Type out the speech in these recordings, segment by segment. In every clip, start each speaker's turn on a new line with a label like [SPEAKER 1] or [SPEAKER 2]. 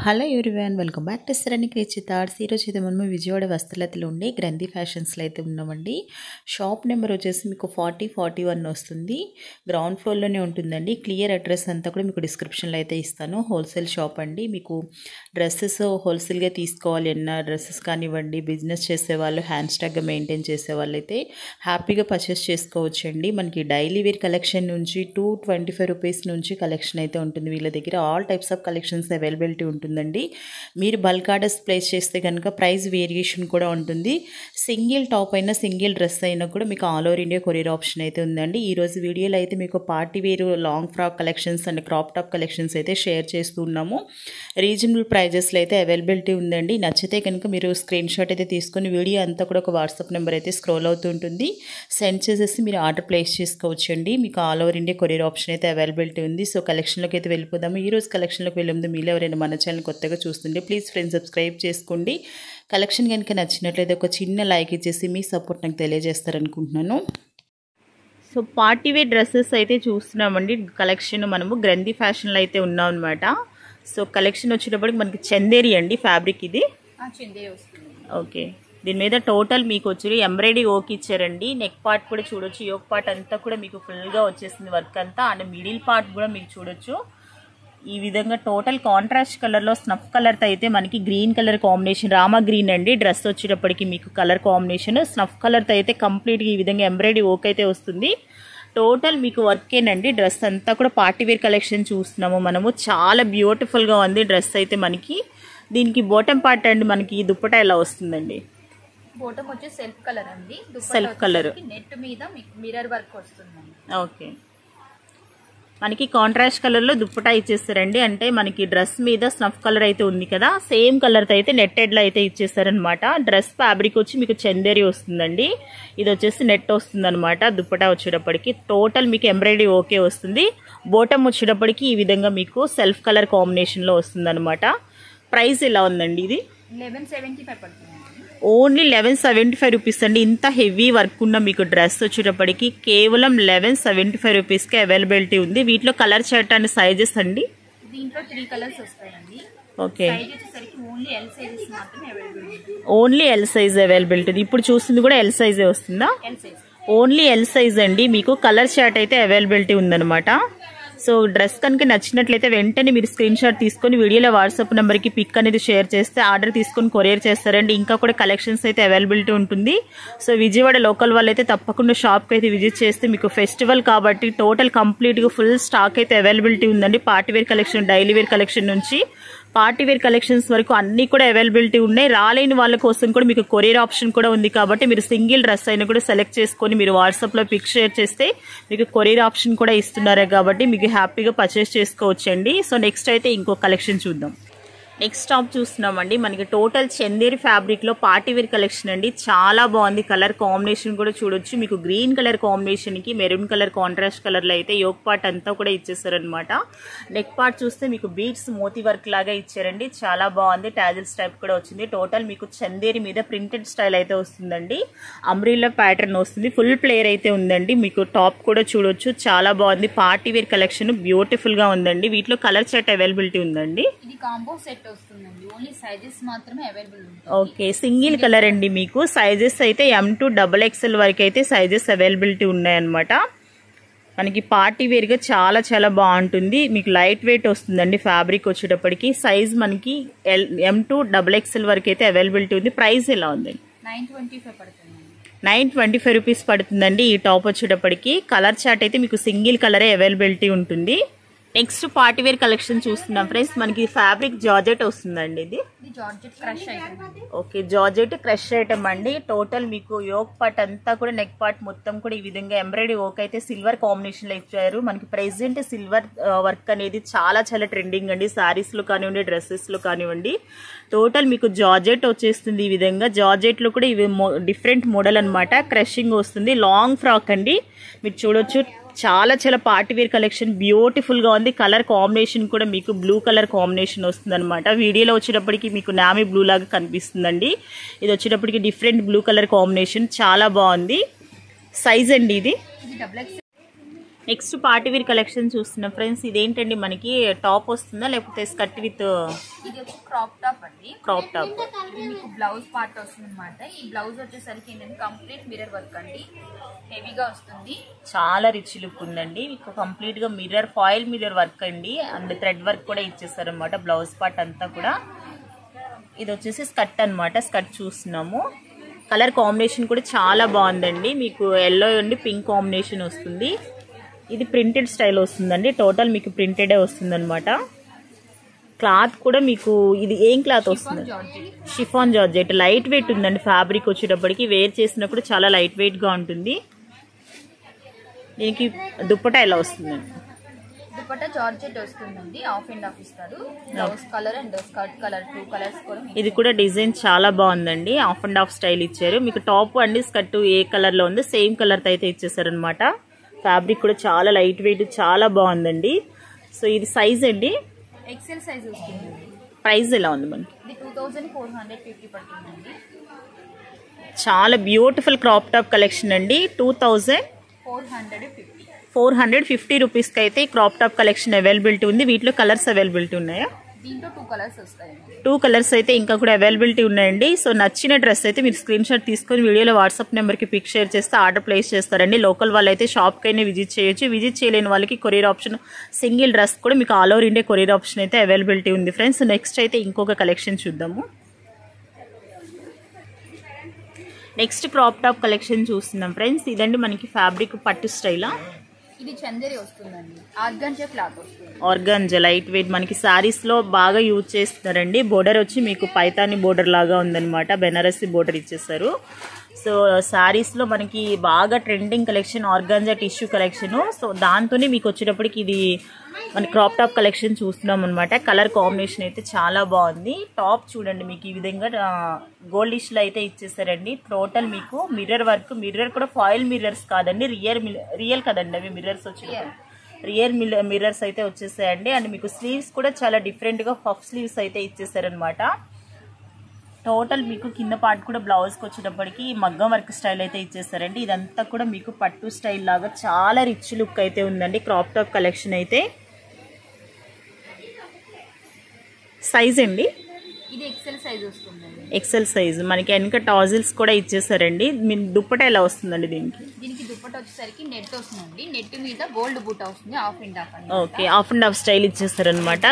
[SPEAKER 1] Hello everyone welcome back to Sarani crochet threads ఈరోజు అయితే మనము విజయవాడ వస్త్రలతలో ఉండే గ్రంథి ఫ్యాషన్స్లో అయితే ఉన్నామండి షాప్ నెంబర్ వచ్చేసి మీకు ఫార్టీ ఫార్టీ వన్ వస్తుంది గ్రౌండ్ ఫ్లోర్లోనే ఉంటుందండి క్లియర్ అడ్రస్ అంతా కూడా మీకు డిస్క్రిప్షన్లో అయితే ఇస్తాను హోల్సేల్ షాప్ అండి మీకు డ్రెస్సెస్ హోల్సేల్గా తీసుకోవాలి అన్న డ్రెస్సెస్ కానివ్వండి బిజినెస్ చేసే వాళ్ళు హ్యాండ్ స్టాక్గా మెయింటైన్ చేసే వాళ్ళు అయితే హ్యాపీగా పర్చేస్ చేసుకోవచ్చు అండి మనకి డైలీ వేర్ కలెక్షన్ నుంచి టూ ట్వంటీ ఫైవ్ రూపీస్ నుంచి కలెక్షన్ అయితే ఉంటుంది వీళ్ళ దగ్గర all types of collections availability ఉంటుందండి మీరు బల్క్ ఆర్డర్స్ ప్లేస్ చేస్తే కనుక ప్రైస్ వేరియేషన్ కూడా ఉంటుంది సింగిల్ టాప్ అయినా సింగిల్ డ్రెస్ అయినా కూడా మీకు all over India courier option అయితే ఉందండి ఈరోజు వీడియోలో అయితే మీకు party wear long frock collections and crop top collections అయితే షేర్ చేస్తున్నాము రీజనబుల్ ప్రైజెస్లో అయితే అవైలబిలిటీ ఉందండి నచ్చితే కనుక మీరు స్క్రీన్ షాట్ అయితే తీసుకొని వీడియో అంతా కూడా ఒక వాట్సాప్ నెంబర్ అయితే స్క్రోల్ అవుతుంటుంది సెండ్ చేసేసి మీరు ఆర్డర్ ప్లేస్ చేసుకోవచ్చు అండి మీకు all over India courier option అయితే అవైలబిలిటీ ఉంది సో కలెక్షన్లోకి అయితే వెళ్ళిపోదాము ఈ రోజు కలెక్షన్లోకి వెళ్ళే ముందు మీలో ఎవరైనా మన ఛానల్ కొత్తగా చూస్తుంటే ప్లీజ్ ఫ్రెండ్స్ సబ్స్క్రైబ్ చేసుకోండి కలెక్షన్ కనుక నచ్చినట్లయితే ఒక చిన్న లైక్ ఇచ్చేసి మీ సపోర్ట్ నాకు తెలియజేస్తారనుకుంటున్నాను సో పార్టీ వేర్ డ్రెస్సెస్ అయితే చూస్తున్నామండి కలెక్షన్ మనము గ్రంథి ఫ్యాషన్లో అయితే ఉన్నాం అనమాట సో కలెక్షన్ వచ్చేటప్పటికి మనకి చందేరి అండి ఫ్యాబ్రిక్ ఇది
[SPEAKER 2] చిందే వస్తుంది
[SPEAKER 1] ఓకే దీని మీద టోటల్ మీకు వచ్చి ఎంబ్రాయిడరీ ఓక్ ఇచ్చారండి నెక్ పార్ట్ కూడా చూడొచ్చు యోక్ పార్ట్ అంతా కూడా మీకు ఫుల్గా వచ్చేసింది వర్క్ అంతా అండ్ మిడిల్ పార్ట్ కూడా మీకు చూడొచ్చు ఈ విధంగా టోటల్ కాంట్రాస్ట్ కలర్లో స్నఫ్ కలర్తో అయితే మనకి green colour combination Rama green అండి డ్రెస్ వచ్చేటప్పటికి మీకు కలర్ కాంబినేషన్ స్నఫ్ కలర్తో అయితే కంప్లీట్గా ఈ విధంగా ఎంబ్రాయిడరీ ఓక్ అయితే వస్తుంది టోటల్ మీకు వర్కేనండి డ్రెస్ అంతా కూడా పార్టీ వేర్ కలెక్షన్ చూస్తున్నాము మనము చాలా బ్యూటిఫుల్గా ఉంది డ్రెస్ అయితే మనకి దీనికి బాటమ్ పార్ట్ అండి మనకి ఈ దుప్పటా ఎలా వస్తుందండి
[SPEAKER 2] బోటం వచ్చి సెల్ఫ్ కలర్ అండి
[SPEAKER 1] Self colour.
[SPEAKER 2] నెట్ మీద మీకు మిర్రర్ వర్క్ వస్తుందండి
[SPEAKER 1] ఓకే మనకి కాంట్రాస్ట్ కలర్లో దుప్పటా ఇచ్చేస్తారండి అంటే మనకి డ్రెస్ మీద స్నఫ్ కలర్ అయితే ఉంది కదా సేమ్ కలర్తో అయితే నెట్టెడ్లో అయితే ఇచ్చేస్తారనమాట డ్రెస్ ఫ్యాబ్రిక్ వచ్చి మీకు చందేరి వస్తుందండి ఇది వచ్చేసి నెట్ వస్తుందన్నమాట దుప్పటా వచ్చేటప్పటికి టోటల్ మీకు ఎంబ్రాయిడరీ ఓకే వస్తుంది బోటం వచ్చేటప్పటికి ఈ విధంగా మీకు సెల్ఫ్ కలర్ కాంబినేషన్లో వస్తుందన్నమాట ప్రైస్ ఎలా ఉందండి ఇది
[SPEAKER 2] లెవెన్ సెవెంటీ ఫైవ్ పడుతుంది
[SPEAKER 1] only eleven seventy five rupees అండి ఇంత హెవీ వర్క్ ఉన్న మీకు డ్రెస్ వచ్చేటప్పటికి కేవలం లెవెన్ సెవెంటీ ఫైవ్ రూపీస్కి అవైలబిలిటీ ఉంది వీటిలో కలర్ షర్ట్ అండ్ సైజెస్ అండి
[SPEAKER 2] దీంట్లో త్రీ కలర్స్ వస్తాయండి
[SPEAKER 1] ఓకే
[SPEAKER 2] సైజ్ వచ్చేసరికి ఓన్లీ ఎల్ సైజెస్ మాత్రమే అవైలబుల్ ఉంది
[SPEAKER 1] ఓన్లీ ఎల్ సైజ్ అవైలబిలిటీ ఇప్పుడు చూస్తుంది కూడా ఎల్ సైజే వస్తుందా
[SPEAKER 2] L size
[SPEAKER 1] only L size అండి మీకు కలర్ షర్ట్ అయితే అవైలబిలిటీ ఉందన్నమాట సో డ్రెస్ కనుక నచ్చినట్లయితే వెంటనే మీరు స్క్రీన్ షాట్ తీసుకొని వీడియోలో వాట్సాప్ నెంబర్కి పిక్ అనేది షేర్ చేస్తే ఆర్డర్ తీసుకొని కొరియర్ చేస్తారండి ఇంకా కూడా కలెక్షన్స్ అయితే అవైలబిలిటీ ఉంటుంది సో విజయవాడ లోకల్ వాళ్ళు అయితే తప్పకుండా షాప్కి అయితే విజిట్ చేస్తే మీకు ఫెస్టివల్ కాబట్టి టోటల్ కంప్లీట్గా ఫుల్ స్టాక్ అయితే అవైలబిలిటీ ఉందండి party wear collection daily wear collection నుంచి పార్టీ వేర్ కలెక్షన్స్ వరకు అన్ని కూడా అవైలబిలిటీ ఉన్నాయి రాలేని వాళ్ళ కోసం కూడా మీకు కొరియర్ ఆప్షన్ కూడా ఉంది కాబట్టి మీరు సింగిల్ డ్రెస్ అయినా కూడా సెలెక్ట్ చేసుకొని మీరు వాట్సాప్లో పిక్ షేర్ చేస్తే మీకు కొరియర్ ఆప్షన్ కూడా ఇస్తున్నారు కాబట్టి మీకు హ్యాపీగా పర్చేస్ చేసుకోవచ్చండి సో నెక్స్ట్ అయితే ఇంకో కలెక్షన్ చూద్దాం నెక్స్ట్ టాప్ చూస్తున్నామండి మనకి టోటల్ చందేరి ఫ్యాబ్రిక్ లో పార్టీ వేర్ కలెక్షన్ అండి చాలా బాగుంది కలర్ కాంబినేషన్ కూడా చూడొచ్చు మీకు గ్రీన్ కలర్ కాంబినేషన్ కి మెరూన్ కలర్ కాంట్రాస్ట్ కలర్ లో అయితే యోక్ పార్ట్ అంతా కూడా ఇచ్చేసారనమాట నెక్ పార్ట్ చూస్తే మీకు బీట్స్ మోతీ వర్క్ లాగా ఇచ్చారండి చాలా బాగుంది టాజిల్స్ టైప్ కూడా వచ్చింది టోటల్ మీకు చందేరి మీద ప్రింటెడ్ స్టైల్ అయితే వస్తుందండి అమ్రీలా ప్యాటర్న్ వస్తుంది ఫుల్ ప్లేయర్ అయితే ఉందండి మీకు టాప్ కూడా చూడొచ్చు చాలా బాగుంది పార్టీ వేర్ కలెక్షన్ బ్యూటిఫుల్ గా ఉందండి వీటిలో కలర్ సెట్ అవైలబిలిటీ ఉందండి
[SPEAKER 2] ఇది కాంబో సెట్ వస్తుందండి ఓన్లీ సైజెస్ మాత్రమే అవైలబుల్ ఉంటుంది
[SPEAKER 1] ఓకే సింగిల్ కలర్ అండి మీకు సైజెస్ అయితే ఎం టు డబల్ ఎక్స్ఎల్ వరకు అయితే సైజెస్ అవైలబిలిటీ ఉన్నాయన్నమాట మనకి పార్టీ వేర్గా చాలా చాలా బాగుంటుంది మీకు లైట్ వెయిట్ వస్తుందండి ఫ్యాబ్రిక్ వచ్చేటప్పటికి సైజ్ మనకి L M to double XL వరకు అయితే అవైలబిలిటీ ఉంది ప్రైస్ ఎలా ఉందండి
[SPEAKER 2] నైన్ ట్వంటీ ఫైవ్ పడుతుందండి
[SPEAKER 1] నైన్ ట్వంటీ ఫైవ్ రూపీస్ పడుతుందండి ఈ టాప్ వచ్చేటప్పటికి కలర్ చార్ట్ అయితే మీకు సింగిల్ కలరే అవైలబిలిటీ ఉంటుంది నెక్స్ట్ పార్టీ వేర్ కలెక్షన్ చూస్తున్నాం ఫ్రెండ్స్ మనకి ఫ్యాబ్రిక్ జార్జెట్ వస్తుందండి ఇది
[SPEAKER 2] ఇది georgette crush item
[SPEAKER 1] okay georgette crush item అండి టోటల్ మీకు యోక్ పార్ట్ అంతా కూడా నెక్ పార్ట్ మొత్తం కూడా ఈ విధంగా ఎంబ్రాయిడరీ వర్క్ అయితే సిల్వర్ కాంబినేషన్ లో ఇచ్చారు మనకి ప్రెసెంట్ సిల్వర్ వర్క్ అనేది చాలా చాలా ట్రెండింగ్ అండి సారీస్ లో కానివ్వండి డ్రెస్సెస్ లో కానివ్వండి టోటల్ మీకు జార్జెట్ వచ్చేస్తుంది ఈ విధంగా జార్జెట్ లో కూడా ఇవి డిఫరెంట్ మోడల్ అన్నమాట క్రషింగ్ వస్తుంది లాంగ్ ఫ్రాక్ అండి మీరు చూడొచ్చు చాలా చాలా పార్టీ వేర్ కలెక్షన్ బ్యూటిఫుల్ గా ఉంది కలర్ కాంబినేషన్ కూడా మీకు బ్లూ కలర్ కాంబినేషన్ వస్తుంది అనమాట వీడియోలో వచ్చేటప్పటికి మీకు నామీ బ్లూ లాగా కనిపిస్తుందండి ఇది వచ్చేటప్పటికి డిఫరెంట్ బ్లూ కలర్ కాంబినేషన్ చాలా బాగుంది సైజ్ అండి ఇది
[SPEAKER 2] ఇది double X
[SPEAKER 1] next party wear collection చూస్తున్నాం ఫ్రెండ్స్ ఇదేంటండి మనకి టాప్ వస్తుందా లేకపోతే స్కర్ట్ విత్
[SPEAKER 2] ఇది వచ్చి క్రాప్ టాప్ అండి
[SPEAKER 1] క్రాప్ టాప్
[SPEAKER 2] ఇది మీకు బ్లౌజ్ పార్ట్ వస్తుంది అనమాట ఈ బ్లౌజ్ వచ్చేసరికి ఏంటంటే కంప్లీట్ మిర్రర్ వర్క్ అండి హెవీగా వస్తుంది
[SPEAKER 1] చాలా రిచ్ లుక్ ఉందండి మీకు కంప్లీట్ గా మిర్రర్ ఫాయిల్ మిర్రర్ వర్క్ అండి అండ్ థ్రెడ్ వర్క్ కూడా ఇచ్చేస్తారు అనమాట బ్లౌజ్ పార్ట్ అంతా కూడా ఇది వచ్చేసి స్కర్ట్ అన్నమాట స్కర్ట్ చూస్తున్నాము కలర్ కాంబినేషన్ కూడా చాలా బాగుందండి మీకు ఎల్లో అండి పింక్ కాంబినేషన్ వస్తుంది ఇది ప్రింటెడ్ స్టైల్ వస్తుందండి టోటల్ మీకు ప్రింటెడే వస్తుంది అనమాట క్లాత్ కూడా మీకు ఇది ఏం క్లాత్ వస్తుంది
[SPEAKER 2] georgette
[SPEAKER 1] chiffon georgette light weight ఉందండి ఫ్యాబ్రిక్ వచ్చేటప్పటికి వేర్ చేసినప్పుడు చాలా లైట్ వెయిట్ గా ఉంటుంది దీనికి దుప్పటా ఎలా వస్తుందండి
[SPEAKER 2] దుపట్టా జార్జెట్ వస్తుందండి ఆఫ్ అండ్ ఆఫ్ ఇస్తారు blouse colour and skirt colour two colours కూడా మీకు
[SPEAKER 1] ఇది కూడా డిజైన్ చాలా బాగుందండి ఆఫ్ అండ్ ఆఫ్ స్టైల్ ఇచ్చారు మీకు టాప్ అండి స్కర్ట్ ఏ కలర్ లో ఉంది సేమ్ కలర్ తో అయితే ఇచ్చేసారు అనమాట ఫ్యాబ్రిక్ కూడా చాలా లైట్ వెయిట్ చాలా బాగుందండి సో ఇది సైజ్ అండి
[SPEAKER 2] ఎక్సెల్ సైజ్ వస్తుందండి
[SPEAKER 1] ప్రైస్ ఎలా ఉంది మనకి
[SPEAKER 2] ఇది two thousand four hundred fifty పడుతుందండి
[SPEAKER 1] చాలా బ్యూటిఫుల్ క్రాప్ టాప్ కలెక్షన్ అండి two thousand
[SPEAKER 2] four hundred fifty
[SPEAKER 1] four hundred fifty రూపీస్కి అయితే ఈ క్రాప్ టాప్ కలెక్షన్ అవైలబిలిటీ ఉంది వీటిలో కలర్స్ అవైలబిలిటీ ఉన్నాయా
[SPEAKER 2] దీంట్లో టూ కలర్స్ వస్తాయండి
[SPEAKER 1] టూ కలర్స్ అయితే ఇంకా కూడా అవైలబిలిటీ ఉన్నాయండి సో నచ్చిన డ్రెస్ అయితే మీరు స్క్రీన్ షాట్ తీసుకొని వీడియోలో వాట్సాప్ నెంబర్కి పిక్ షేర్ చేస్తే ఆర్డర్ ప్లేస్ చేస్తారండి లోకల్ వాళ్ళు అయితే షాప్కి అయినా విజిట్ చేయొచ్చు విజిట్ చేయలేని వాళ్ళకి కొరియర్ ఆప్షన్ సింగిల్ డ్రెస్ కూడా మీకు all over India courier option అయితే అవైలబిలిటీ ఉంది ఫ్రెండ్స్ నెక్స్ట్ అయితే ఇంకొక కలెక్షన్ చూద్దాము నెక్స్ట్ క్రాప్ టాప్ కలెక్షన్ చూస్తున్నాం ఫ్రెండ్స్ ఇదండి మనకి ఫ్యాబ్రిక్ పట్టు స్టైలా
[SPEAKER 2] ఇది చందేరి వస్తుందండి ఆర్గంజా క్లాత్ వస్తుంది
[SPEAKER 1] ఆర్గాంజా లైట్ వెయిట్ మనకి సారీస్ లో బాగా యూజ్ చేస్తున్నారండి బోర్డర్ వచ్చి మీకు పైతాని బోర్డర్ లాగా ఉందన్నమాట బెనారసి బోర్డర్ ఇచ్చేసారు సో సారీస్ లో మనకి బాగా trending collection organza tissue collection so దాంతోనే మీకు వచ్చేటప్పటికి ఇది మన క్రాప్ టాప్ కలెక్షన్ చూస్తున్నాం అనమాట కలర్ కాంబినేషన్ అయితే చాలా బాగుంది టాప్ చూడండి మీకు ఈ విధంగా గోల్డిష్ లో అయితే ఇచ్చేసారండి టోటల్ మీకు మిర్రర్ వర్క్ మిర్రర్ కూడా ఫాయిల్ మిర్రర్స్ కాదండి రియల్ రియల్ కదండి అవి మిర్రర్స్ వచ్చి రియల్ మిర్రర్స్ అయితే వచ్చేసాయండి అండ్ మీకు స్లీవ్స్ కూడా చాలా డిఫరెంట్ గా పఫ్ స్లీవ్స్ అయితే ఇచ్చేసారనమాట టోటల్ మీకు కింద పార్ట్ కూడా బ్లౌజ్కి వచ్చేటప్పటికి మగ్గం వర్క్ స్టైల్ అయితే ఇచ్చేసారండి ఇదంతా కూడా మీకు పట్టు స్టైల్ లాగా చాలా రిచ్ లుక్ అయితే ఉందండి క్రాప్ టాప్ కలెక్షన్ అయితే సైజ్ అండి
[SPEAKER 2] ఇది ఎక్సెల్ సైజ్ వస్తుందండి
[SPEAKER 1] ఎక్సెల్ సైజ్ మనకి వెనక టాజిల్స్ కూడా ఇచ్చేసారండి మీ దుప్పట ఎలా వస్తుందండి దీనికి
[SPEAKER 2] దీనికి దుప్పట వచ్చేసరికి నెట్ వస్తుందండి నెట్ మీద గోల్డ్ బూట్ వస్తుంది ఆఫ్ అండ్ ఆఫ్ అండి
[SPEAKER 1] okay half and half style ఇచ్చేస్తారనమాట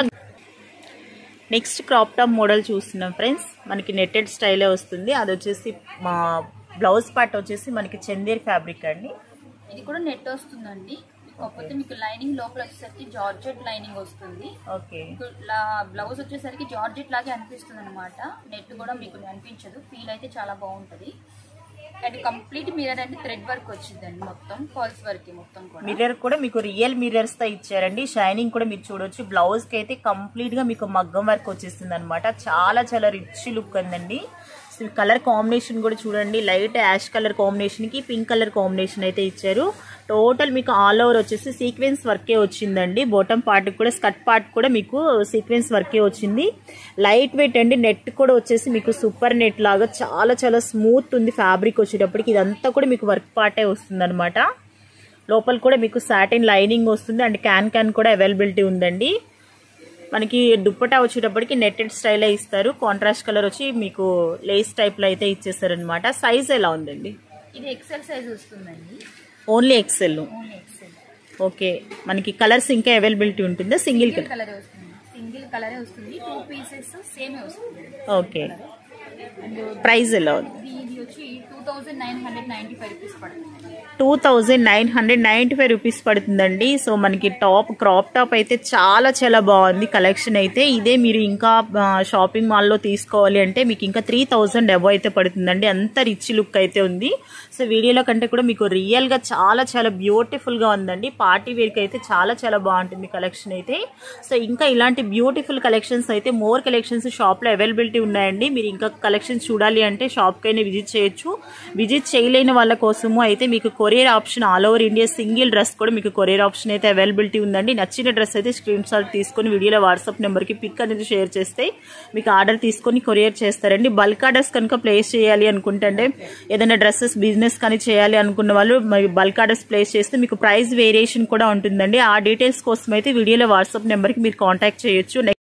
[SPEAKER 1] నెక్స్ట్ క్రాప్ టాప్ మోడల్ చూస్తున్నాం ఫ్రెండ్స్ మనకి నెట్టెడ్ స్టైలే వస్తుంది అది వచ్చేసి మా బ్లౌజ్ పార్ట్ వచ్చేసి మనకి చందేర్ ఫ్యాబ్రిక్ అండి
[SPEAKER 2] ఇది కూడా నెట్ వస్తుందండి కాకపోతే మీకు లైనింగ్ లోపల వచ్చేసరికి జార్జెట్ లైనింగ్ వస్తుంది
[SPEAKER 1] ఓకే
[SPEAKER 2] మీకు బ్లౌజ్ వచ్చేసరికి జార్జెట్ లాగే అనిపిస్తుంది అనమాట నెట్ కూడా మీకు అనిపించదు ఫీల్ అయితే చాలా బాగుంటది అండ్ కంప్లీట్ మిరర్ అండి థ్రెడ్ వర్క్ వచ్చిందండి మొత్తం ఫాల్స్ వర్క్ మొత్తం కూడా
[SPEAKER 1] మిర్రర్ కూడా మీకు రియల్ మిర్రర్స్ తో ఇచ్చారండి షైనింగ్ కూడా మీరు చూడొచ్చు బ్లౌజ్ కి అయితే కంప్లీట్ గా మీకు మగ్గం వర్క్ వచ్చేస్తుంది అనమాట చాలా చాలా రిచ్ లుక్ ఉందండి కలర్ కాంబినేషన్ కూడా చూడండి లైట్ యాష్ కలర్ కాంబినేషన్ కి పింక్ కలర్ కాంబినేషన్ అయితే ఇచ్చారు టోటల్ మీకు ఆల్ ఓవర్ వచ్చేసి సీక్వెన్స్ వర్కే వచ్చిందండి బాటమ్ పార్ట్ కూడా స్కర్ట్ పార్ట్ కూడా మీకు సీక్వెన్స్ వర్కే వచ్చింది లైట్ వెయిట్ అండి నెట్ కూడా వచ్చేసి మీకు సూపర్ నెట్ లాగా చాలా చాలా స్మూత్ ఉంది ఫ్యాబ్రిక్ వచ్చేటప్పటికి ఇదంతా కూడా మీకు వర్క్ పార్టే వస్తుంది లోపల కూడా మీకు సాటిన్ లైనింగ్ వస్తుంది అండ్ క్యాన్ క్యాన్ కూడా అవైలబిలిటీ ఉందండి మనకి దుప్పటా వచ్చేటప్పటికి నెట్టెడ్ స్టైల్ ఇస్తారు కాంట్రాస్ట్ కలర్ వచ్చి మీకు లేస్ టైప్ లో అయితే ఇచ్చేస్తారనమాట సైజ్ ఎలా ఉందండి
[SPEAKER 2] ఇది ఎక్సెల్ సైజ్ వస్తుందండి
[SPEAKER 1] only XL
[SPEAKER 2] only XL
[SPEAKER 1] okay మనకి కలర్స్ ఇంకా అవైలబిలిటీ ఉంటుందా సింగిల్
[SPEAKER 2] సింగిల్ కలరే వస్తుంది సింగిల్ కలరే వస్తుంది టూ పీసెస్ సేమే వస్తుంది
[SPEAKER 1] ఓకే
[SPEAKER 2] అండ్
[SPEAKER 1] ప్రైస్ ఎలా ఉంది
[SPEAKER 2] ఇది ఇది వచ్చి two thousand nine hundred ninety five rupees పడుతుంది
[SPEAKER 1] two thousand nine hundred ninety five rupees పడుతుందండి సో మనకి టాప్ క్రాప్ టాప్ అయితే చాలా చాలా బాగుంది కలెక్షన్ అయితే ఇదే మీరు ఇంకా ఆ, షాపింగ్ మాల్లో తీసుకోవాలి అంటే మీకు ఇంకా త్రీ థౌజండ్ అబో అయితే పడుతుందండి అంత రిచ్ లుక్ అయితే ఉంది సో వీడియోలో కంటే కూడా మీకు రియల్గా చాలా చాలా బ్యూటిఫుల్గా ఉందండి పార్టీ వేర్కి అయితే చాలా చాలా బాగుంటుంది కలెక్షన్ అయితే సో ఇంకా ఇలాంటి బ్యూటిఫుల్ కలెక్షన్స్ అయితే మోర్ కలెక్షన్స్ షాప్లో అవైలబిలిటీ ఉన్నాయండి మీరు ఇంకా కలెక్షన్ చూడాలి అంటే షాప్కైనా విజిట్ చేయొచ్చు విజిట్ చేయలేని వాళ్ళ కోసము అయితే మీకు courier option all over India single dress కూడా మీకు కొరియర్ ఆప్షన్ అయితే అవైలబిలిటీ ఉందండి నచ్చిన డ్రెస్ అయితే స్క్రీన్ షాట్ తీసుకొని వీడియోలో వాట్సాప్ నెంబర్కి పిక్ అనేది షేర్ చేస్తే మీకు ఆర్డర్ తీసుకొని కొరియర్ చేస్తారండి బల్క్ ఆర్డర్స్ కనుక ప్లేస్ చేయాలి అనుకుంటే ఏదైనా డ్రెస్సెస్ బిజినెస్ కానీ చేయాలి అనుకున్న వాళ్ళు మరి బల్క్ ఆర్డర్స్ ప్లేస్ చేస్తే మీకు ప్రైస్ వేరియేషన్ కూడా ఉంటుందండి ఆ డీటెయిల్స్ కోసం అయితే వీడియోలో వాట్సాప్ నెంబర్కి మీరు కాంటాక్ట్ చేయొచ్చు